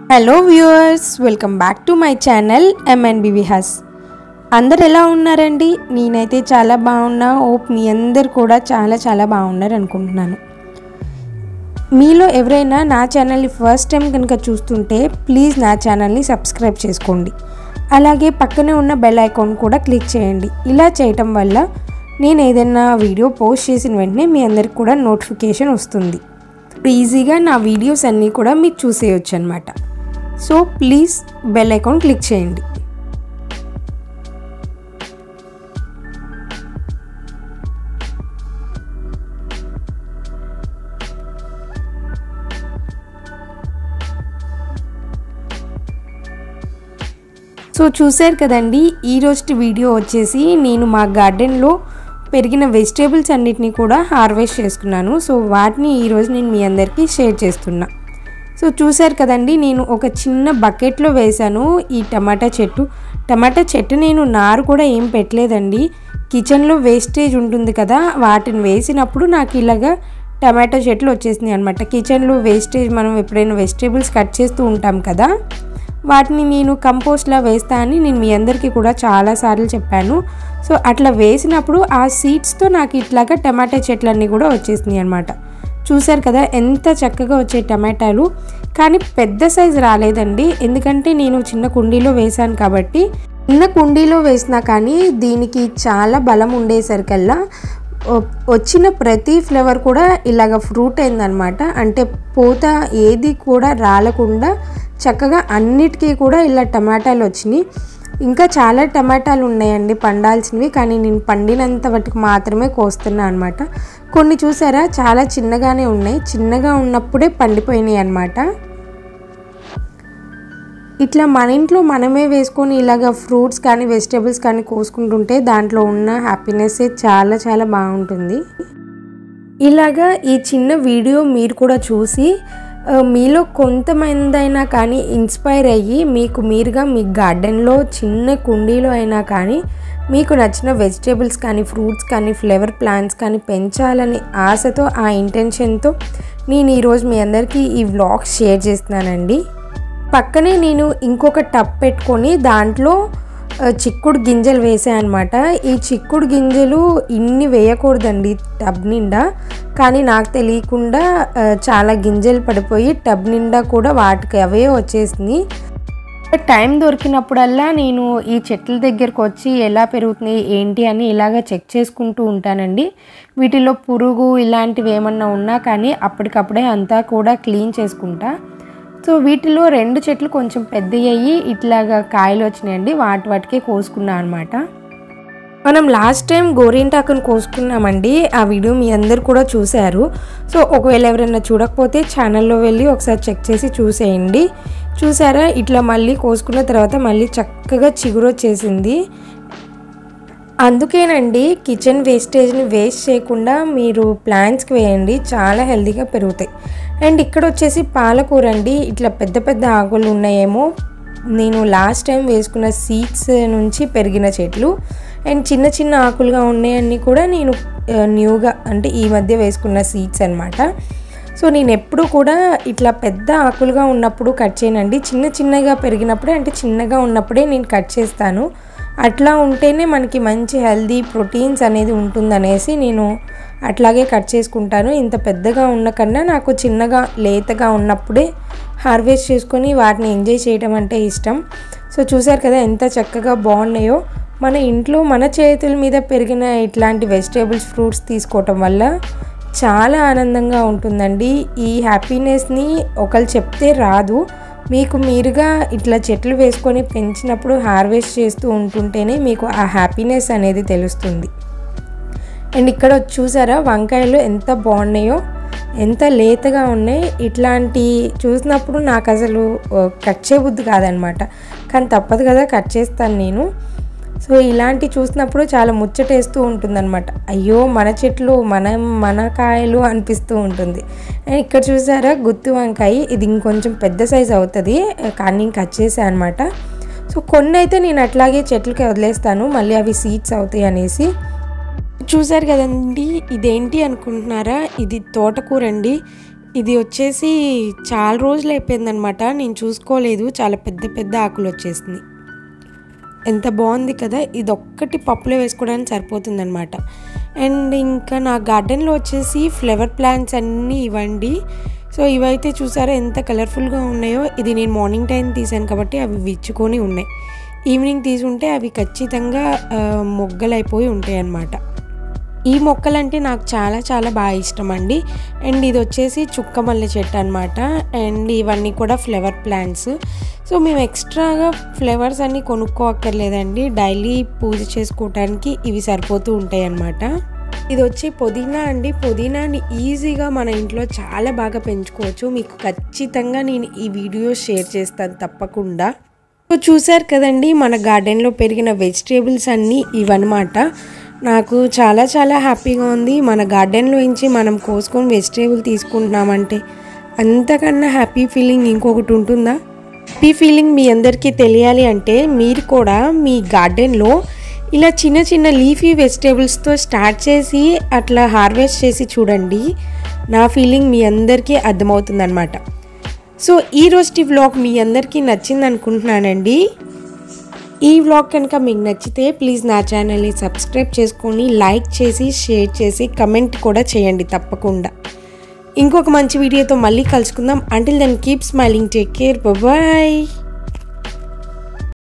hello viewers welcome back to my channel MNB Vihas అందరు ఎలా ఉన్నారండి నేనైతే చాలా బాగున్నా ఓప్ మీ అందరు కూడా చాలా చాలా బాగున్నారు అనుకుంటున్నాను మీలో ఎవరైనా నా ఛానల్ని ఫస్ట్ టైం కనుక చూస్తుంటే ప్లీజ్ నా ఛానల్ని సబ్స్క్రైబ్ చేసుకోండి అలాగే పక్కనే ఉన్న బెల్ ఐకాన్ కూడా క్లిక్ చేయండి ఇలా చేయటం వల్ల నేను ఏదైనా వీడియో పోస్ట్ చేసిన వెంటనే మీ అందరికి కూడా నోటిఫికేషన్ వస్తుంది ఈజీగా నా వీడియోస్ అన్నీ కూడా మీరు చూసేయచ్చు అనమాట so please bell icon click చేయండి సో చూశారు కదండి ఈ రోజు వీడియో వచ్చేసి నేను మా గార్డెన్లో పెరిగిన వెజిటేబుల్స్ అన్నిటిని కూడా హార్వెస్ట్ చేసుకున్నాను సో వాటిని ఈరోజు నేను మీ అందరికీ షేర్ చేస్తున్నా సో చూశారు కదండి నేను ఒక చిన్న బకెట్లో వేశాను ఈ టమాటా చెట్టు టమాటా చెట్టు నేను నారు కూడా ఏం పెట్టలేదండి కిచెన్లో వేస్టేజ్ ఉంటుంది కదా వాటిని వేసినప్పుడు నాకు ఇలాగా టమాటా చెట్లు వచ్చేసినాయి అనమాట కిచెన్లో వేస్టేజ్ మనం ఎప్పుడైనా వెజిటేబుల్స్ కట్ చేస్తూ ఉంటాం కదా వాటిని నేను కంపోస్ట్లా వేస్తా అని నేను మీ అందరికీ కూడా చాలాసార్లు చెప్పాను సో అట్లా వేసినప్పుడు ఆ సీడ్స్తో నాకు ఇట్లాగా టమాటా చెట్లన్నీ కూడా వచ్చేసినాయి అనమాట చూశారు కదా ఎంత చక్కగా వచ్చే టమాటాలు కానీ పెద్ద సైజు రాలేదండి ఎందుకంటే నేను చిన్న కుండీలో వేశాను కాబట్టి చిన్న కుండీలో వేసినా కానీ దీనికి చాలా బలం ఉండేసరికల్లా వచ్చిన ప్రతి ఫ్లేవర్ కూడా ఇలాగ ఫ్రూట్ అయిందనమాట అంటే పూత ఏది కూడా రాలకుండా చక్కగా అన్నిటికీ కూడా ఇలా టమాటాలు వచ్చినాయి ఇంకా చాలా టమాటాలు ఉన్నాయండి పండాల్సినవి కానీ నేను పండినంత వాటికి మాత్రమే కోస్తున్నా అనమాట కొన్ని చూసారా చాలా చిన్నగానే ఉన్నాయి చిన్నగా ఉన్నప్పుడే పండిపోయినాయి అనమాట ఇట్లా మన ఇంట్లో మనమే వేసుకొని ఇలాగ ఫ్రూట్స్ కానీ వెజిటేబుల్స్ కానీ కోసుకుంటుంటే దాంట్లో ఉన్న హ్యాపీనెస్ చాలా చాలా బాగుంటుంది ఇలాగా ఈ చిన్న వీడియో మీరు కూడా చూసి మీలో కొంతమంది అయినా కానీ ఇన్స్పైర్ అయ్యి మీకు మీరుగా మీ గార్డెన్లో చిన్న కుండీలో అయినా కానీ మీకు నచ్చిన వెజిటేబుల్స్ కానీ ఫ్రూట్స్ కానీ ఫ్లేవర్ ప్లాంట్స్ కానీ పెంచాలని ఆశతో ఆ ఇంటెన్షన్తో నేను ఈరోజు మీ అందరికీ ఈ వ్లాగ్స్ షేర్ చేస్తున్నానండి పక్కనే నేను ఇంకొక టప్ పెట్టుకొని దాంట్లో చిక్కుడు గింజలు వేసాను అనమాట ఈ చిక్కుడు గింజలు ఇన్ని వేయకూడదండి టబ్ నిండా కానీ నాకు తెలియకుండా చాలా గింజలు పడిపోయి టబ్ నిండా కూడా వాటికి అవే వచ్చేసినాయి టైం దొరికినప్పుడల్లా నేను ఈ చెట్ల దగ్గరకు వచ్చి ఎలా పెరుగుతున్నాయి ఏంటి అని ఇలాగ చెక్ చేసుకుంటూ ఉంటానండి వీటిలో పురుగు ఇలాంటివి ఏమన్నా ఉన్నా కానీ అప్పటికప్పుడే అంతా కూడా క్లీన్ చేసుకుంటా సో వీటిలో రెండు చెట్లు కొంచెం పెద్దవి అయ్యి ఇట్లాగా కాయలు వచ్చినాయండి వాటి వాటికే కోసుకున్నా అనమాట మనం లాస్ట్ టైం గోరింటాకును కోసుకున్నామండి ఆ వీడియో మీ అందరు కూడా చూశారు సో ఒకవేళ ఎవరైనా చూడకపోతే ఛానల్లో వెళ్ళి ఒకసారి చెక్ చేసి చూసేయండి చూసారా ఇట్లా మళ్ళీ కోసుకున్న తర్వాత మళ్ళీ చక్కగా చిగురు వచ్చేసింది అందుకేనండి కిచెన్ వేస్టేజ్ని వేస్ట్ చేయకుండా మీరు ప్లాంట్స్కి వేయండి చాలా హెల్తీగా పెరుగుతాయి అండ్ ఇక్కడ వచ్చేసి పాలకూర అండి ఇట్లా పెద్ద పెద్ద ఆకులు ఉన్నాయేమో నేను లాస్ట్ టైం వేసుకున్న సీడ్స్ నుంచి పెరిగిన చెట్లు అండ్ చిన్న చిన్న ఆకులుగా ఉన్నాయన్నీ కూడా నేను న్యూగా అంటే ఈ మధ్య వేసుకున్న సీడ్స్ అనమాట సో నేను ఎప్పుడు కూడా ఇట్లా పెద్ద ఆకులుగా ఉన్నప్పుడు కట్ చేయనండి చిన్న చిన్నగా పెరిగినప్పుడే అంటే చిన్నగా ఉన్నప్పుడే నేను కట్ చేస్తాను అట్లా ఉంటేనే మనకి మంచి హెల్దీ ప్రోటీన్స్ అనేది ఉంటుందనేసి నేను అట్లాగే కట్ చేసుకుంటాను ఇంత పెద్దగా ఉన్న కన్నా నాకు చిన్నగా లేతగా ఉన్నప్పుడే హార్వెస్ట్ చేసుకొని వాటిని ఎంజాయ్ చేయడం అంటే ఇష్టం సో చూసారు కదా ఎంత చక్కగా బాగున్నాయో మన ఇంట్లో మన చేతుల మీద పెరిగిన ఇట్లాంటి వెజిటేబుల్స్ ఫ్రూట్స్ తీసుకోవటం వల్ల చాలా ఆనందంగా ఉంటుందండి ఈ హ్యాపీనెస్ని ఒకరు చెప్తే రాదు మీకు మీరుగా ఇట్లా చెట్లు వేసుకొని పెంచినప్పుడు హార్వెస్ట్ చేస్తూ ఉంటుంటేనే మీకు ఆ హ్యాపీనెస్ అనేది తెలుస్తుంది అండ్ ఇక్కడ చూసారా వంకాయలు ఎంత బాగున్నాయో ఎంత లేతగా ఉన్నాయి ఇట్లాంటి చూసినప్పుడు నాకు అసలు కట్ చేయబుద్ధి కాదనమాట కానీ తప్పదు కదా కట్ చేస్తాను నేను సో ఇలాంటి చూసినప్పుడు చాలా ముచ్చటేస్తూ ఉంటుందన్నమాట అయ్యో మన చెట్లు మన మన కాయలు అనిపిస్తూ ఉంటుంది ఇక్కడ చూసారా గుత్తి వంకాయ ఇది ఇంకొంచెం పెద్ద సైజ్ అవుతుంది కానీ నేను కట్ చేసాను అనమాట సో కొన్ని అయితే నేను అట్లాగే చెట్లకి వదిలేస్తాను మళ్ళీ అవి సీడ్స్ అవుతాయి అనేసి చూసారు కదండి ఇదేంటి అనుకుంటున్నారా ఇది తోటకూర అండి ఇది వచ్చేసి చాలా రోజులు అయిపోయిందనమాట నేను చూసుకోలేదు చాలా పెద్ద పెద్ద ఆకులు వచ్చేసింది ఎంత బాగుంది కదా ఇది ఒక్కటి పప్పులో వేసుకోవడానికి సరిపోతుందన్నమాట అండ్ ఇంకా నా గార్డెన్లో వచ్చేసి ఫ్లవర్ ప్లాంట్స్ అన్నీ ఇవ్వండి సో ఇవైతే చూసారా ఎంత కలర్ఫుల్గా ఉన్నాయో ఇది నేను మార్నింగ్ టైం తీసాను కాబట్టి అవి విచ్చుకొని ఉన్నాయి ఈవినింగ్ తీసుంటే అవి ఖచ్చితంగా ఆ, మొగ్గలైపోయి ఉంటాయి అన్నమాట ఈ మొక్కలంటే నాకు చాలా చాలా బాగా ఇష్టం అండి అండ్ ఇది వచ్చేసి చుక్క మల్లె చెట్టు అనమాట అండ్ ఇవన్నీ కూడా ఫ్లవర్ ప్లాంట్స్ సో మేము ఎక్స్ట్రాగా ఫ్లవర్స్ అన్నీ కొనుక్కోక్కర్లేదండి డైలీ పూజ చేసుకోవటానికి ఇవి సరిపోతూ ఉంటాయి అన్నమాట ఇది వచ్చి పుదీనా అండి పుదీనాని ఈజీగా మన ఇంట్లో చాలా బాగా పెంచుకోవచ్చు మీకు ఖచ్చితంగా నేను ఈ వీడియో షేర్ చేస్తాను తప్పకుండా సో చూసారు కదండి మన గార్డెన్లో పెరిగిన వెజిటేబుల్స్ అన్నీ ఇవన్నమాట నాకు చాలా చాలా హ్యాపీగా ఉంది మన గార్డెన్లో నుంచి మనం కోసుకొని వెజిటేబుల్ తీసుకుంటున్నామంటే అంతకన్నా హ్యాపీ ఫీలింగ్ ఇంకొకటి ఉంటుందా హ్యాపీ ఫీలింగ్ మీ అందరికీ తెలియాలి అంటే మీరు కూడా మీ గార్డెన్లో ఇలా చిన్న చిన్న లీఫీ వెజిటేబుల్స్తో స్టార్ట్ చేసి అట్లా హార్వెస్ట్ చేసి చూడండి నా ఫీలింగ్ మీ అందరికీ అర్థమవుతుందన్నమాట సో ఈ రోజు వ్లాగ్ మీ అందరికీ నచ్చింది అనుకుంటున్నానండి ఈ వ్లాగ్ కనుక మీకు నచ్చితే ప్లీజ్ నా ఛానల్ని సబ్స్క్రైబ్ చేసుకొని లైక్ చేసి షేర్ చేసి కమెంట్ కూడా చేయండి తప్పకుండా ఇంకొక మంచి వీడియోతో మళ్ళీ కలుసుకుందాం until then keep smiling take care bye